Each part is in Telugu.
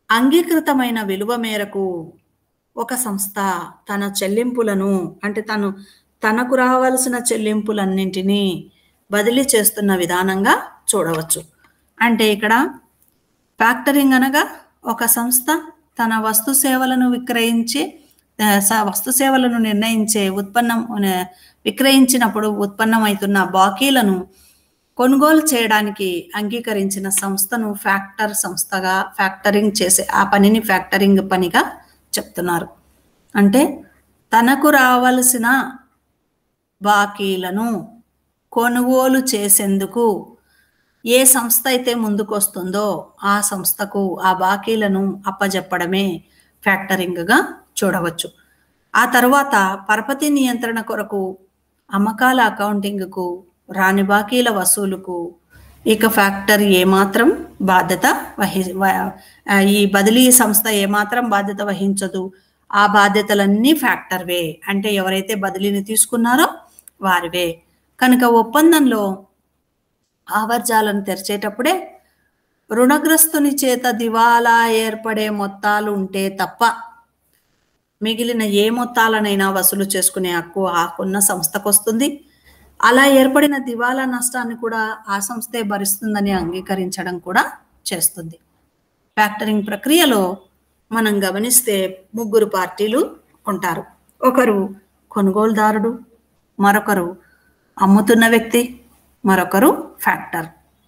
అంగీకృతమైన విలువ మేరకు ఒక సంస్థ తన చెల్లింపులను అంటే తను తనకు రావాల్సిన చెల్లింపులన్నింటినీ బదిలీ చేస్తున్న విధానంగా చూడవచ్చు అంటే ఇక్కడ ఫ్యాక్టరింగ్ అనగా ఒక సంస్థ తన వస్తు సేవలను విక్రయించి ఆ, స- వస్తు సేవలను నిర్ణయించే ఉత్పన్నం ఆ, విక్రయించినప్పుడు ఉత్పన్నమవుతున్న బాకీలను కొనుగోలు చేయడానికి అంగీకరించిన సంస్థను ఫ్యాక్టర్ సంస్థగా ఫ్యాక్టరింగ్ చేసే ఆ పనిని ఫ్యాక్టరింగ్ పనిగా చెప్తున్నారు అంటే తనకు రావలసిన బాకీలను కొనుగోలు చేసేందుకు ఏ సంస్థ అయితే ముందుకొస్తుందో ఆ సంస్థకు ఆ బాకీలను అప్పజెప్పడమే ఫ్యాక్టరింగ్గా చూడవచ్చు ఆ తర్వాత పరపతి నియంత్రణ కొరకు అమ్మకాల అకౌంటింగ్కు రాని బాకీల వసూలుకు ఇక ఫ్యాక్టరీ ఏమాత్రం బాధ్యత వహి వ- ఆ, ఈ బదిలీ సంస్థ ఏమాత్రం బాధ్యత వహించదు ఆ బాధ్యతలన్నీ ఫ్యాక్టర్వే అంటే ఎవరైతే బదిలీని తీసుకున్నారో వారివే కనుక ఒప్పందంలో ఆవర్జాలను తెరిచేటప్పుడే రుణగ్రస్తుని చేత దివాలా ఏర్పడే మొత్తాలు ఉంటే తప్ప మిగిలిన ఏ మొత్తాలనైనా వసూలు చేసుకునే హక్కు ఆకున్న సంస్థకు వస్తుంది అలా ఏర్పడిన దివాలా నష్టాన్ని కూడా ఆ సంస్థే భరిస్తుందని అంగీకరించడం కూడా చేస్తుంది ఫ్యాక్టరింగ్ ప్రక్రియలో మనం గమనిస్తే ముగ్గురు పార్టీలు ఉంటారు ఒకరు కొనుగోలుదారుడు మరొకరు అమ్ముతున్న వ్యక్తి మరొకరు ఫ్యాక్టర్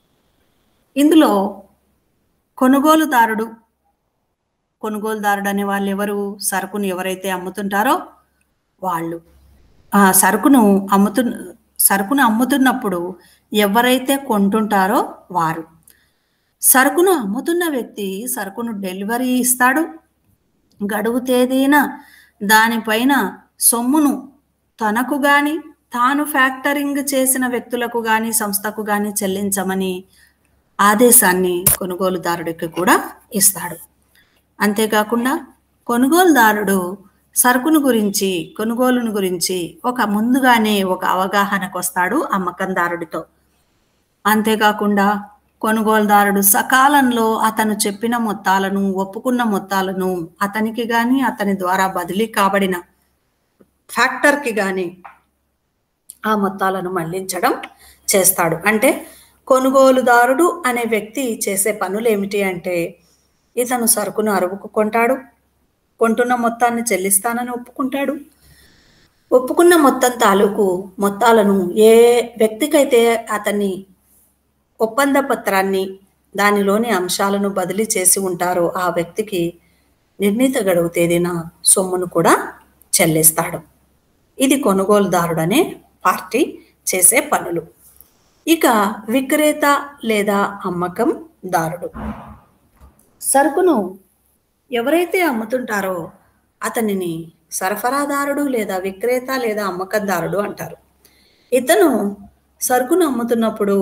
ఇందులో కొనుగోలుదారుడు కొనుగోలుదారుడు అనే వాళ్ళు ఎవరు సరుకును ఎవరైతే అమ్ముతుంటారో వాళ్ళు ఆ సరుకును అమ్ముతు సరుకును అమ్ముతున్నప్పుడు ఎవరైతే కొంటుంటారో వారు సరుకును అమ్ముతున్న వ్యక్తి సరుకును డెలివరీ ఇస్తాడు గడువు తేదీన దానిపైన సొమ్మును తనకు గాని తాను ఫ్యాక్టరింగ్ చేసిన వ్యక్తులకు గాని సంస్థకు గాని చెల్లించమని ఆదేశాన్ని కొనుగోలుదారుడికి కూడా ఇస్తాడు అంతేకాకుండా కొనుగోలుదారుడు సరుకును గురించి కొనుగోలును గురించి ఒక ముందుగానే ఒక అవగాహనకు వస్తాడు అమ్మకందారుడితో అంతేకాకుండా కొనుగోలుదారుడు సకాలంలో అతను చెప్పిన మొత్తాలను ఒప్పుకున్న మొత్తాలను అతనికి గాని అతని ద్వారా బదిలీ కాబడిన ఫ్యాక్టర్కి గాని ఆ మొత్తాలను మళ్లించడం చేస్తాడు అంటే కొనుగోలుదారుడు అనే వ్యక్తి చేసే పనులు ఏమిటి అంటే ఇతను సరుకును అరువుకు కొంటాడు కొంటున్న మొత్తాన్ని చెల్లిస్తానని ఒప్పుకుంటాడు ఒప్పుకున్న మొత్తం తాలూకు మొత్తాలను ఏ వ్యక్తికైతే అతన్ని ఒప్పంద పత్రాన్ని దానిలోని అంశాలను బదిలీ చేసి ఉంటారో ఆ వ్యక్తికి నిర్ణీత గడువు తేదీన సొమ్మును కూడా చెల్లిస్తాడు ఇది కొనుగోలుదారుడు అనే పార్టీ చేసే పనులు ఇక విక్రేత లేదా అమ్మకం దారుడు సరుకును ఎవరైతే అమ్ముతుంటారో అతనిని సరఫరాదారుడు లేదా విక్రేత లేదా అమ్మకందారుడు అంటారు ఇతను సరుకును అమ్ముతున్నప్పుడు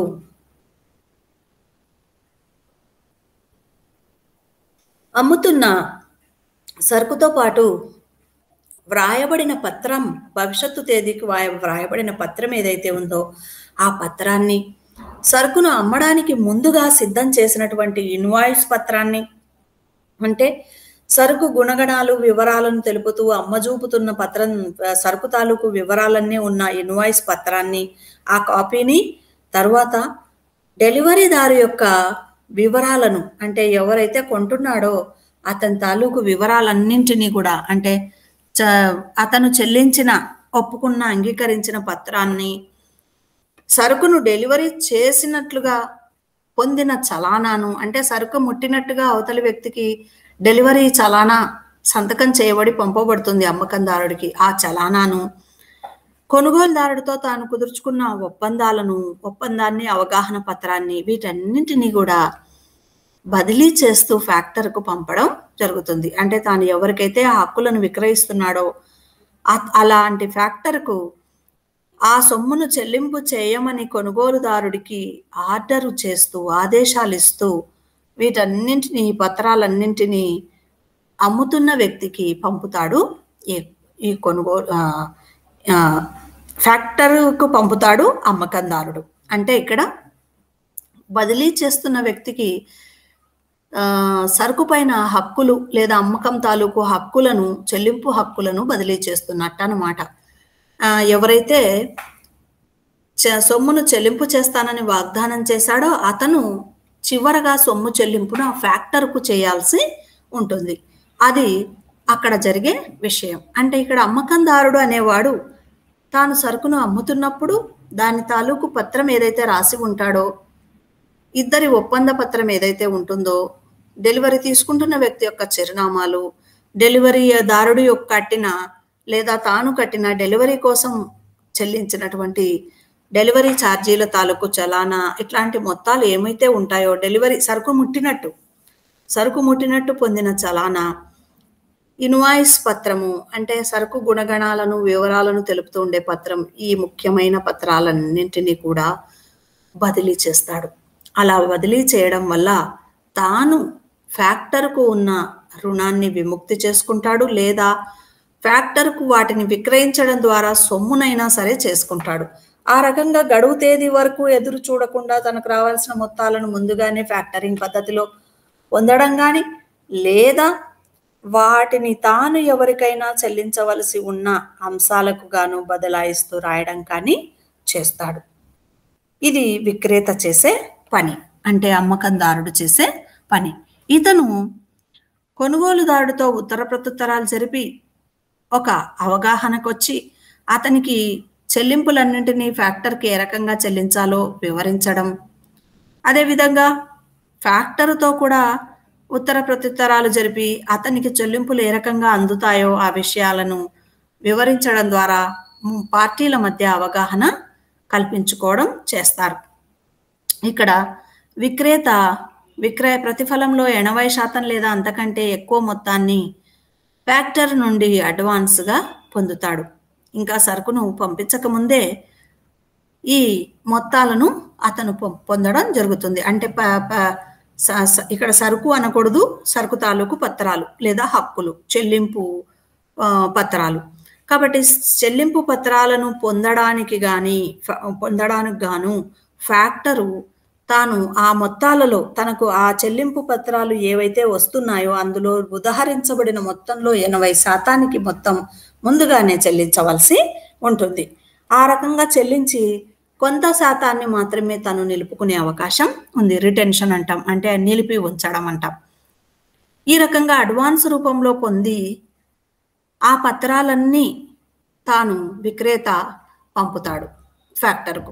అమ్ముతున్న సరుకుతో పాటు వ్రాయబడిన పత్రం భవిష్యత్తు తేదీకి వాయ- వ్రాయబడిన పత్రం ఏదైతే ఉందో ఆ పత్రాన్ని సరుకును అమ్మడానికి ముందుగా సిద్ధం చేసినటువంటి ఇన్వాయిస్ పత్రాన్ని అంటే సరుకు గుణగణాలు వివరాలను తెలుపుతూ అమ్మజూపుతున్న పత్రం ఆ, సరుకు తాలూకు వివరాలన్నీ ఉన్న ఇన్వాయిస్ పత్రాన్ని ఆ కాపీని తర్వాత డెలివరీదారు యొక్క వివరాలను అంటే ఎవరైతే కొంటున్నాడో అతని తాలూకు వివరాలన్నింటినీ కూడా అంటే చ అతను చెల్లించిన ఒప్పుకున్న అంగీకరించిన పత్రాన్ని సరుకును డెలివరీ చేసినట్లుగా పొందిన చలానాను అంటే సరుకు ముట్టినట్టుగా అవతలి వ్యక్తికి డెలివరీ చలానా సంతకం చేయబడి పంపబడుతుంది అమ్మకందారుడికి ఆ చలానాను కొనుగోలుదారుడితో తాను కుదుర్చుకున్న ఒప్పందాలను ఒప్పందాన్ని అవగాహన పత్రాన్ని వీటన్నింటినీ కూడా బదిలీ చేస్తూ ఫ్యాక్టర్కు పంపడం జరుగుతుంది అంటే తాను ఎవరికైతే ఆ హక్కులను విక్రయిస్తున్నాడో ఆ- అలాంటి ఫ్యాక్టర్కు ఆ సొమ్మును చెల్లింపు చేయమని కొనుగోలుదారుడికి ఆర్డరు చేస్తూ ఆదేశాలు ఇస్తూ వీటన్నింటినీ ఈ పత్రాలన్నింటినీ అమ్ముతున్న వ్యక్తికి పంపుతాడు ఈ ఈ కొనుగోలు ఆ, ఆ, ఫ్యాక్టరీకు పంపుతాడు అమ్మకందారుడు అంటే ఇక్కడ బదిలీ చేస్తున్న వ్యక్తికి ఆ, సరుకు పైన హక్కులు లేదా అమ్మకం తాలూకు హక్కులను చెల్లింపు హక్కులను బదిలీ చేస్తున్నట్టు అనమాట ఎవరైతే చ- సొమ్మును చెల్లింపు చేస్తానని వాగ్దానం చేశాడో అతను చివరగా సొమ్ము చెల్లింపును ఆ ఫ్యాక్టర్కు చేయాల్సి ఉంటుంది అది అక్కడ జరిగే విషయం అంటే ఇక్కడ అమ్మకందారుడు అనేవాడు తాను సరుకును అమ్ముతున్నప్పుడు దాని తాలూకు పత్రం ఏదైతే రాసి ఉంటాడో ఇద్దరి ఒప్పంద పత్రం ఏదైతే ఉంటుందో డెలివరీ తీసుకుంటున్న వ్యక్తి యొక్క చిరునామాలు డెలివరీ దారుడు యొక్క కట్టిన లేదా తాను కట్టిన డెలివరీ కోసం చెల్లించినటువంటి డెలివరీ ఛార్జీల తాలూకు చలానా ఇట్లాంటి మొత్తాలు ఏమైతే ఉంటాయో డెలివరీ సరుకు ముట్టినట్టు సరుకు ముట్టినట్టు పొందిన చలానా ఇన్వాయిస్ పత్రము అంటే సరుకు గుణగణాలను వివరాలను తెలుపుతూ ఉండే పత్రం ఈ ముఖ్యమైన పత్రాలన్నింటినీ కూడా బదిలీ చేస్తాడు అలా బదిలీ చేయడం వల్ల తాను ఫ్యాక్టర్కు ఉన్న రుణాన్ని విముక్తి చేసుకుంటాడు లేదా ఫ్యాక్టర్కు వాటిని విక్రయించడం ద్వారా సొమ్మునైనా సరే చేసుకుంటాడు ఆ రకంగా గడువు తేదీ వరకు ఎదురు చూడకుండా తనకు రావాల్సిన మొత్తాలను ముందుగానే ఫ్యాక్టరింగ్ పద్ధతిలో పొందడం కానీ లేదా వాటిని తాను ఎవరికైనా చెల్లించవలసి ఉన్న అంశాలకు గాను బదలాయిస్తూ రాయడం కానీ చేస్తాడు ఇది విక్రేత చేసే పని అంటే అమ్మకందారుడు చేసే పని ఇతను కొనుగోలుదారుడితో ఉత్తర ప్రత్యుత్తరాలు జరిపి ఒక అవగాహనకు వచ్చి అతనికి చెల్లింపులన్నింటినీ ఫ్యాక్టర్కి ఏ రకంగా చెల్లించాలో వివరించడం అదేవిధంగా ఫ్యాక్టర్తో కూడా ఉత్తర ప్రత్యుత్తరాలు జరిపి అతనికి చెల్లింపులు ఏ రకంగా అందుతాయో ఆ విషయాలను వివరించడం ద్వారా మ్, పార్టీల మధ్య అవగాహన కల్పించుకోవడం చేస్తారు ఇక్కడ విక్రేత విక్రయ ప్రతిఫలంలో ఎనభై శాతం లేదా అంతకంటే ఎక్కువ మొత్తాన్ని ఫ్యాక్టర్ నుండి అడ్వాన్స్గా పొందుతాడు ఇంకా సరుకును పంపించక ముందే ఈ మొత్తాలను అతను పొ- పొందడం జరుగుతుంది అంటే ప- ప- స- స- ఇక్కడ సరుకు అనకూడదు సరుకు తాలూకు పత్రాలు లేదా హక్కులు చెల్లింపు ఆ, పత్రాలు కాబట్టి చెల్లింపు పత్రాలను పొందడానికి గాని ఫ- పొందడానికి గాను ఫ్యాక్టరు తాను ఆ మొత్తాలలో తనకు ఆ చెల్లింపు పత్రాలు ఏవైతే వస్తున్నాయో అందులో ఉదహరించబడిన మొత్తంలో ఎనభై శాతానికి మొత్తం ముందుగానే చెల్లించవలసి ఉంటుంది ఆ రకంగా చెల్లించి కొంత శాతాన్ని మాత్రమే తను నిలుపుకునే అవకాశం ఉంది రిటెన్షన్ అంటాం అంటే నిలిపి ఉంచడం అంటాం ఈ రకంగా అడ్వాన్స్ రూపంలో పొంది ఆ పత్రాలన్నీ తాను విక్రేత పంపుతాడు ఫ్యాక్టర్కు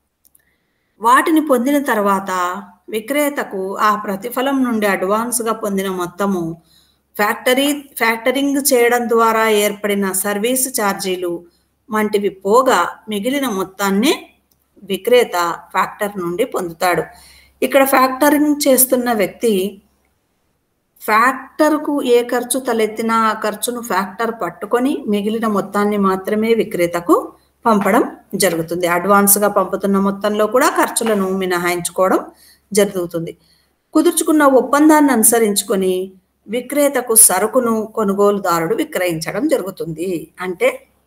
వాటిని పొందిన తర్వాత విక్రేతకు ఆ ప్రతిఫలం నుండి అడ్వాన్స్గా పొందిన మొత్తము ఫ్యాక్టరీ ఫ్యాక్టరింగ్ చేయడం ద్వారా ఏర్పడిన సర్వీస్ ఛార్జీలు వంటివి పోగా మిగిలిన మొత్తాన్ని విక్రేత ఫ్యాక్టర్ నుండి పొందుతాడు ఇక్కడ ఫ్యాక్టరింగ్ చేస్తున్న వ్యక్తి ఫ్యాక్టర్కు ఏ ఖర్చు తలెత్తినా ఆ ఖర్చును ఫ్యాక్టర్ పట్టుకొని మిగిలిన మొత్తాన్ని మాత్రమే విక్రేతకు పంపడం జరుగుతుంది అడ్వాన్స్గా పంపుతున్న మొత్తంలో కూడా ఖర్చులను మినహాయించుకోవడం జరుగుతుంది కుదుర్చుకున్న ఒప్పందాన్ని అనుసరించుకొని విక్రేతకు సరుకును కొనుగోలుదారుడు విక్రయించడం జరుగుతుంది అంటే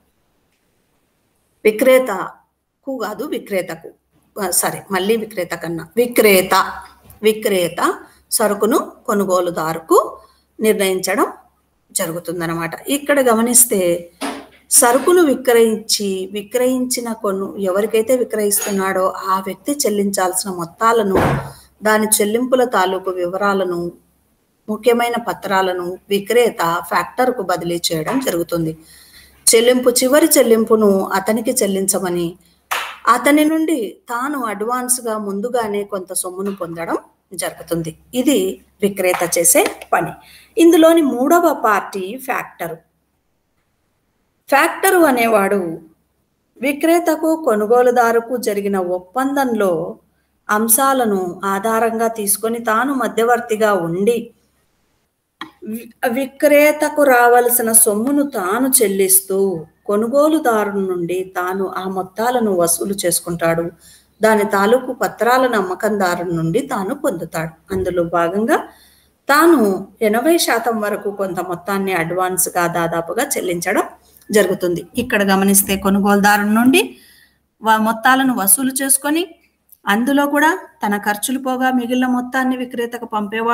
విక్రేతకు కాదు విక్రేతకు ఆ, సరే మళ్ళీ విక్రేత కన్నా విక్రేత విక్రేత సరుకును కొనుగోలుదారుకు నిర్ణయించడం జరుగుతుందన్నమాట ఇక్కడ గమనిస్తే సరుకును విక్రయించి విక్రయించిన కొను ఎవరికైతే విక్రయిస్తున్నాడో ఆ వ్యక్తి చెల్లించాల్సిన మొత్తాలను దాని చెల్లింపుల తాలూకు వివరాలను ముఖ్యమైన పత్రాలను విక్రేత ఫ్యాక్టర్కు బదిలీ చేయడం జరుగుతుంది చెల్లింపు చివరి చెల్లింపును అతనికి చెల్లించమని అతని నుండి తాను అడ్వాన్స్గా ముందుగానే కొంత సొమ్మును పొందడం జరుగుతుంది ఇది విక్రేత చేసే పని ఇందులోని మూడవ పార్టీ ఫ్యాక్టరు ఫ్యాక్టరు అనేవాడు విక్రేతకు కొనుగోలుదారుకు జరిగిన ఒప్పందంలో అంశాలను ఆధారంగా తీసుకొని తాను మధ్యవర్తిగా ఉండి వి- విక్రేతకు రావలసిన సొమ్మును తాను చెల్లిస్తూ కొనుగోలుదారు నుండి తాను ఆ మొత్తాలను వసూలు చేసుకుంటాడు దాని తాలూకు పత్రాలను అమ్మకందారు నుండి తాను పొందుతాడు అందులో భాగంగా తాను ఎనభై శాతం వరకు కొంత మొత్తాన్ని అడ్వాన్స్గా దాదాపుగా చెల్లించడం జరుగుతుంది ఇక్కడ గమనిస్తే కొనుగోలుదారు నుండి వా- మొత్తాలను వసూలు చేసుకొని అందులో కూడా తన ఖర్చులు పోగా మిగిలిన మొత్తాన్ని విక్రేతకు పంపేవాడు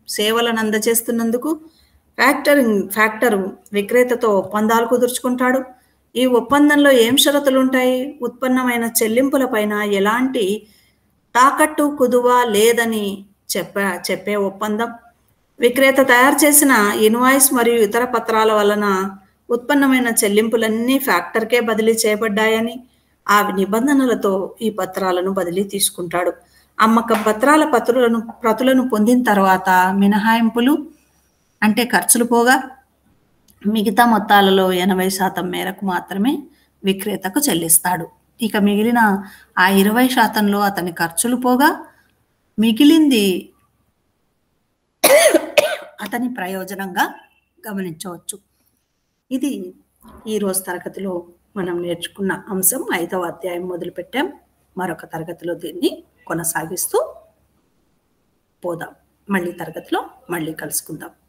సేవలను అందజేస్తున్నందుకు ఫ్యాక్టరింగ్ ఫ్యాక్టరు విక్రేతతో ఒప్పందాలు కుదుర్చుకుంటాడు ఈ ఒప్పందంలో ఏం షరతులు ఉంటాయి ఉత్పన్నమైన చెల్లింపులపైన ఎలాంటి తాకట్టు కుదువ లేదని చెప్ప చెప్పే ఒప్పందం విక్రేత తయారు చేసిన ఇన్వాయిస్ మరియు ఇతర పత్రాల వలన ఉత్పన్నమైన చెల్లింపులన్నీ ఫ్యాక్టర్కే బదిలీ చేయబడ్డాయని ఆ నిబంధనలతో ఈ పత్రాలను బదిలీ తీసుకుంటాడు అమ్మకం పత్రాల పత్రులను ప్రతులను పొందిన తర్వాత మినహాయింపులు అంటే ఖర్చులు పోగా మిగతా మొత్తాలలో ఎనభై శాతం మేరకు మాత్రమే విక్రేతకు చెల్లిస్తాడు ఇక మిగిలిన ఆ ఇరవై శాతంలో అతని ఖర్చులు పోగా మిగిలింది అతని ప్రయోజనంగా గమనించవచ్చు ఇది ఈరోజు తరగతిలో మనం నేర్చుకున్న అంశం ఐదవ అధ్యాయం మొదలుపెట్టాం మరొక తరగతిలో దీన్ని కొనసాగిస్తూ పోదాం మళ్ళీ తరగతిలో మళ్ళీ కలుసుకుందాం